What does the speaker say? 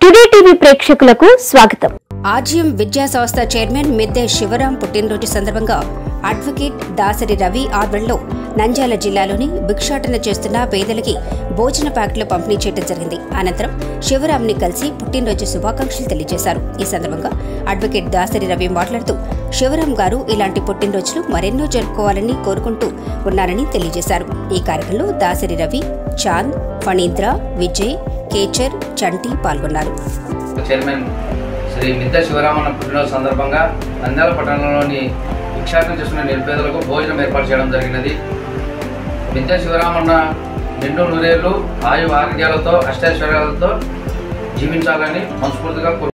today TV ప్రేక్షకులకు స్వాగతం RGM విద్యా సంస్థ చైర్మన్ మిద్దె శివరాం పుట్టినరోజు సందర్భంగా అడ్వకేట్ దాసరి రవి ఆధ్వర్యంలో నంద్యాల జిల్లాలోని భిక్షాటన చేస్తున్న పేదలకి భోజన ప్యాకెట్లు పంపిణీ చేయడం జరిగింది అనంతరం శివరాంని కలిసి పుట్టినరోజు శుభాకాంక్షలు తెలియజేశారు ఈ సందర్భంగా అడ్వకేట్ దాసరి రవి మాట్లాడుతూ శివరాం గారు ఇలాంటి పుట్టినరోజులు మరెన్నో జరుపుకోవాలని కోరుకుంటూ ఉన్నారని తెలియజేశారు ఈ కార్యక్రమంలో దాసరి రవి చాంద్ ఫణీంద్ర విజయ్ కేచర్ చంటి పాల్గొన్నారు చైర్మన్ శ్రీ మిద్ద శివరామన్న పుట్టినరోజు సందర్భంగా నంద్యాల పట్టణంలోని భిక్షాటన చేస్తున్న నిరుపేదలకు భోజనం ఏర్పాటు చేయడం జరిగినది మిద్ద శివరామన్న నిండు నూరేళ్లు ఆయు ఆరోగ్యాలతో అష్టైశ్వర్యాలతో జీవించాలని మనస్ఫూర్తిగా కోరు